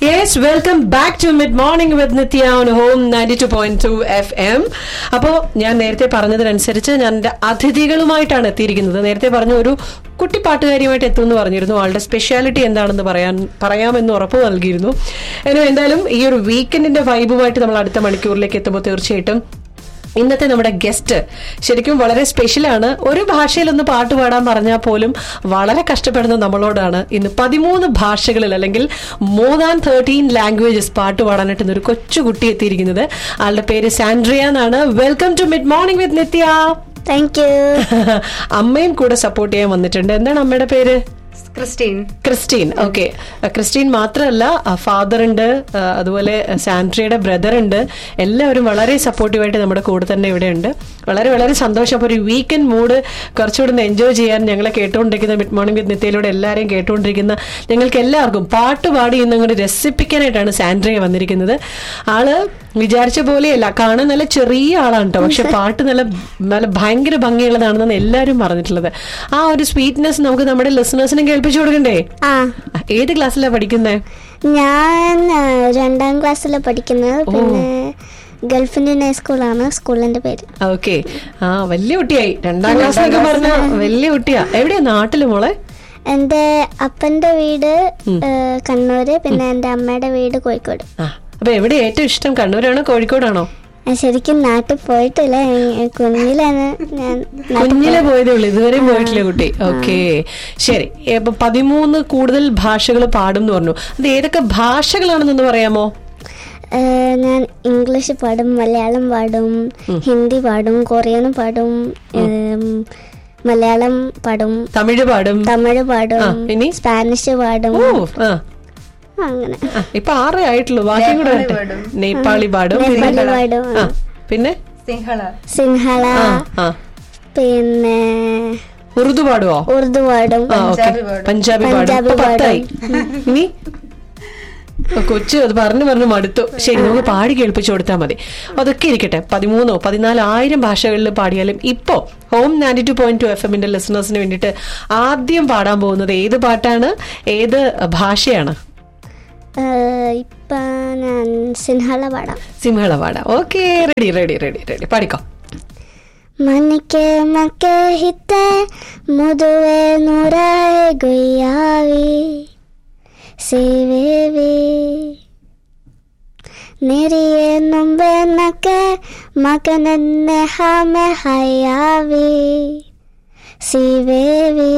Yes welcome back to mid morning with Nithya on home ninety two point two F M അപ്പോൾ ഞാൻ നേരത്തെ പറഞ്ഞതിനനുസരിച്ച് ഞാൻ എൻ്റെ അതിഥികളുമായിട്ടാണ് എത്തിയിരിക്കുന്നത് നേരത്തെ പറഞ്ഞ ഒരു കുട്ടി പാട്ടുകാരിയുമായിട്ട് എത്തുമെന്ന് പറഞ്ഞിരുന്നു ആളുടെ സ്പെഷ്യാലിറ്റി എന്താണെന്ന് പറയാൻ പറയാമെന്ന് ഉറപ്പ് നൽകിയിരുന്നു ഏതായാലും എന്തായാലും ഈ ഒരു വീക്കെൻഡിന്റെ വൈബുമായിട്ട് നമ്മൾ അടുത്ത മണിക്കൂറിലേക്ക് എത്തുമ്പോൾ തീർച്ചയായിട്ടും ഇന്നത്തെ നമ്മുടെ ഗസ്റ്റ് ശരിക്കും വളരെ സ്പെഷ്യലാണ് ഒരു ഭാഷയിലൊന്ന് പാട്ട് പാടാൻ പറഞ്ഞാൽ പോലും വളരെ കഷ്ടപ്പെടുന്ന നമ്മളോടാണ് ഇന്ന് പതിമൂന്ന് ഭാഷകളിൽ അല്ലെങ്കിൽ മോർ ദാൻ തേർട്ടീൻ ലാംഗ്വേജസ് പാട്ട് പാടാനായിട്ട് ഇന്ന് ഒരു കൊച്ചു കുട്ടി എത്തിയിരിക്കുന്നത് ആളുടെ പേര് സാൻഡ്രിയ എന്നാണ് welcome to mid morning with Nithya thank you അമ്മയും കൂടെ സപ്പോർട്ട് ചെയ്യാൻ വന്നിട്ടുണ്ട് എന്താണ് അമ്മയുടെ പേര് ക്രിസ്റ്റീൻ ക്രിസ്റ്റീൻ ഓക്കെ ക്രിസ്റ്റീൻ മാത്രമല്ല ഫാദർ ഉണ്ട് ആ, അതുപോലെ സാൻഡ്രിയുടെ ബ്രദർ ഉണ്ട് എല്ലാവരും വളരെ സപ്പോർട്ടീവായിട്ട് നമ്മുടെ കൂടെ തന്നെ ഇവിടെ ഉണ്ട് വളരെ വളരെ സന്തോഷം അപ്പോൾ ഒരു വീക്കെൻഡ് മൂഡ് കുറച്ചുകൂടി ഒന്ന് എൻജോയ് ചെയ്യാൻ ഞങ്ങളെ കേട്ടുകൊണ്ടിരിക്കുന്ന മിഡ് മോർണിംഗ് വിത്ത് നിത്യയിലൂടെ എല്ലാവരെയും കേട്ടുകൊണ്ടിരിക്കുന്ന ഞങ്ങൾക്ക് എല്ലാവർക്കും പാട്ട് പാടി ഇന്ന് അങ്ങോട്ട് രസിപ്പിക്കാനായിട്ടാണ് സാൻഡ്രിയ വന്നിരിക്കുന്നത് ആള് വിചാരിച്ച പോലെയല്ല കാണാൻ നല്ല ചെറിയ ആളാണ് കേട്ടോ പക്ഷെ പാട്ട് നല്ല നല്ല ഭയങ്കര ഭംഗിയുള്ളതാണെന്നാണ് എല്ലാവരും പറഞ്ഞിട്ടുള്ളത് ആ ഒരു സ്വീറ്റ്നെസ് നമുക്ക് നമ്മുടെ ലിസണേഴ്സിനും കേൾപ്പിച്ചു കൊടുക്കണ്ടേ ആ ഏത് ക്ലാസ്സിലാണ് പഠിക്കുന്നത് ഞാൻ ആ, രണ്ടാം ക്ലാസ്സിലാണ് പഠിക്കുന്നത് പിന്നെ ഗൾഫ് ഇന്ത്യൻ ഹൈസ്കൂളാണ് സ്കൂളിന്റെ പേര് ഓക്കെ ആ വലിയ കുട്ടിയായി രണ്ടാം ക്ലാസ് എന്നൊക്കെ പറഞ്ഞ വലിയ കുട്ടിയാ എവിടെയാ നാട്ടില് മോളെ എൻ്റെ അപ്പൻ്റെ വീട് ഏ, കണ്ണൂര് പിന്നെ എൻ്റെ അമ്മയുടെ വീട് കോഴിക്കോട് ആ അപ്പൊ എവിടെ ഏറ്റവും ഇഷ്ടം കണ്ണൂരാണോ കോഴിക്കോടാണോ ഞാൻ ശരിക്കും നാട്ടിൽ പോയിട്ടില്ല ഏ, കുഞ്ഞിലാണ് ഞാൻ നാട്ടിൽ കുഞ്ഞിലെ പോയതേ ഉള്ളൂ ഇതുവരെ പോയിട്ടില്ല കുട്ടി ഓക്കെ ശരി ഇപ്പൊ പതിമൂന്ന് കൂടുതൽ ഭാഷകൾ പാടും എന്ന് പറഞ്ഞു അത് ഏതൊക്കെ ഭാഷകളാണെന്നൊന്ന് പറയാമോ ഏ, ഞാൻ ഇംഗ്ലീഷ് പാടും മലയാളം പാടും ഹിന്ദി പാടും കൊറിയൻ പാടും ഏം, മലയാളം പാടും തമിഴ് പാടും തമിഴ് ആ, പാടും ഇനി? സ്പാനിഷ് പാടും ഓ ആ അങ്ങനെ ആ, ഇപ്പൊ ആറേ ആയിട്ടുള്ളൂ ബാക്കി കൂടെ വരട്ടെ. നേപ്പാളി പാടും പിന്നെ നേപ്പാളി പാടും ആ പിന്നെ സിംഹള സിംഹള ആ ആ പിന്നെ ഉറുദു പാടുവോ ഉറുദു പാടും ആ ഓക്കെ പഞ്ചാബി പാടും പഞ്ചാബി ഇപ്പൊ പത്തായി ഇനി ഇപ്പൊ കൊച്ചു അത് പറഞ്ഞു പറഞ്ഞു മടുത്തു ശരി നമുക്ക് പാടി കേൾപ്പിച്ചു കൊടുത്താൽ മതി അതൊക്കെ ഇരിക്കട്ടെ പതിമൂന്നോ പതിനാലായിരം ഭാഷകളിൽ പാടിയാലും ഇപ്പോ home ninety two point two F എമ്മിന്റെ ലിസണേഴ്സിന് വേണ്ടിയിട്ട് ആദ്യം പാടാൻ പോകുന്നത് ഏത് പാട്ടാണ് ഏത് ഭാഷയാണ് ഏ, ഇപ്പൊ ഞാൻ സിംഹള പാടാം സിംഹള പാടാം okay ready ready ready ready പാടിക്കോ ಮನಕ್ಕೆ ಮಕ್ಕೆ ಹಿತ್ತೆ ಮುದುವೆ ನೂರಾಯೆ ಗೊಯ್ಯಾವಿ ಸೇವೇವಿ ನಿರಿಯೆ ನುಂಬೆ ನಕ್ಕೆ ಮಕೆ ನೆನ್ನೆ ಹಾಮೆ ಹಯ್ಯಾವಿ ಸಿವೇವಿ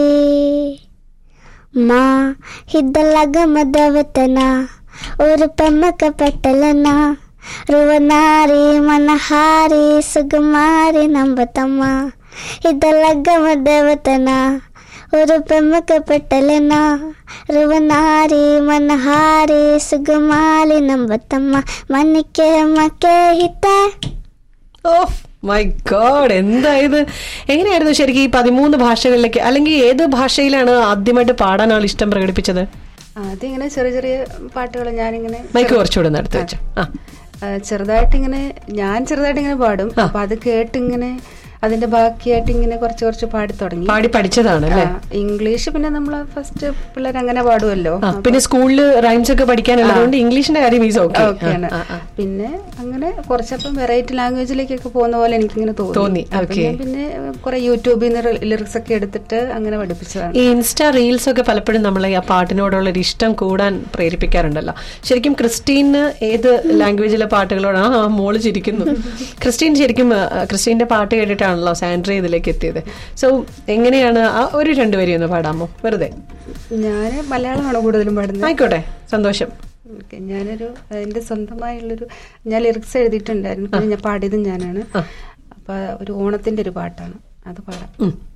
മാ ഹിദ്ദലഗമദവതന ഒരു പെമ്മക്ക പെട്ടലന റുവനാരി മനഹാരി സുകുമാരി നമ്പതമ്മ ഹിദ്ദലഗമദവതന ഒരു പെമ്മക്ക പെട്ടലന റുവനാരി മനഹാരി സുകുമാരി നമ്പതമ്മ മന്നിക്കെ മക്കെ ഹിത്തേ ഓ മൈ ഗോഡ് എന്താ ഇത് എങ്ങനെയായിരുന്നു ശരിക്കും ഈ പതിമൂന്ന് ഭാഷകളിലേക്ക് അല്ലെങ്കിൽ ഏത് ഭാഷയിലാണ് ആദ്യമായിട്ട് പാടാൻ ആൾ ഇഷ്ടം പ്രകടിപ്പിച്ചത് ആദ്യം ഇങ്ങനെ ചെറിയ ചെറിയ പാട്ടുകൾ ഞാനിങ്ങനെ മൈക്ക് കുറച്ചുകൂടെ ഒന്ന് അടുത്ത് വെച്ചു ആ ആ, ചെറുതായിട്ട് ഇങ്ങനെ ഞാൻ ചെറുതായിട്ട് ഇങ്ങനെ പാടും അപ്പൊ അത് കേട്ട് ഇങ്ങനെ അതിന്റെ ബാക്കിയായിട്ട് ഇങ്ങനെ കുറച്ച് കുറച്ച് പാടി തുടങ്ങി പാടി പഠിച്ചതാണ് അല്ലേ ആ, ഇംഗ്ലീഷ് പിന്നെ നമ്മള് ഫസ്റ്റ് പിള്ളേർ അങ്ങനെ പാടുമല്ലോ ആ പിന്നെ സ്കൂളിൽ റൈംസ് ഒക്കെ പഠിക്കാനുള്ളതുകൊണ്ട് ഇംഗ്ലീഷിന്റെ കാര്യം ഈസ് ഓക്കെ ഓക്കെയാണ് പിന്നെ അങ്ങനെ കുറച്ചപ്പം വെറൈറ്റി ലാംഗ്വേജിലേക്കൊക്കെ പോകുന്ന പോലെ എനിക്കിങ്ങനെ തോന്നി, തോന്നി അപ്പൊ okay. ഞാൻ പിന്നെ കുറെ യൂട്യൂബിൽ നിന്ന് ലിറിക്സ് ഒക്കെ എടുത്തിട്ട് അങ്ങനെ പഠിപ്പിച്ചതാണ് ഈ ഇൻസ്റ്റാ റീൽസ് ഒക്കെ പലപ്പോഴും നമ്മളെ ആ പാട്ടിനോടുള്ള ഒരു ഇഷ്ടം കൂടാൻ പ്രേരിപ്പിക്കാറുണ്ടല്ലോ ശരിക്കും ക്രിസ്റ്റീന് ഏത് ലാംഗ്വേജിലെ പാട്ടുകളോടാണ് ആ മോള് ചിരിക്കുന്നു ക്രിസ്റ്റീൻ ശരിക്കും ആ, ക്രിസ്റ്റീന്റെ പാട്ട് കേട്ടിട്ടാണല്ലോ സാൻഡ്രി ഇതിലേക്ക് എത്തിയത് സോ എങ്ങനെയാണ് ആ ഒരു രണ്ടുപേരും ഒന്ന് പാടാമോ വെറുതെ ഞാൻ മലയാളമാണ് കൂടുതലും പാടുന്നത് ആയിക്കോട്ടെ സന്തോഷം ഓക്കെ ഞാനൊരു എൻ്റെ സ്വന്തമായുള്ളൊരു ഞാൻ ലിറിക്സ് എഴുതിയിട്ടുണ്ടായിരുന്നു പിന്നെ ഞാൻ പാടിയതും ഞാനാണ് അപ്പൊ ഒരു ഓണത്തിന്റെ ഒരു പാട്ടാണ് അത് പാടാം ഉം.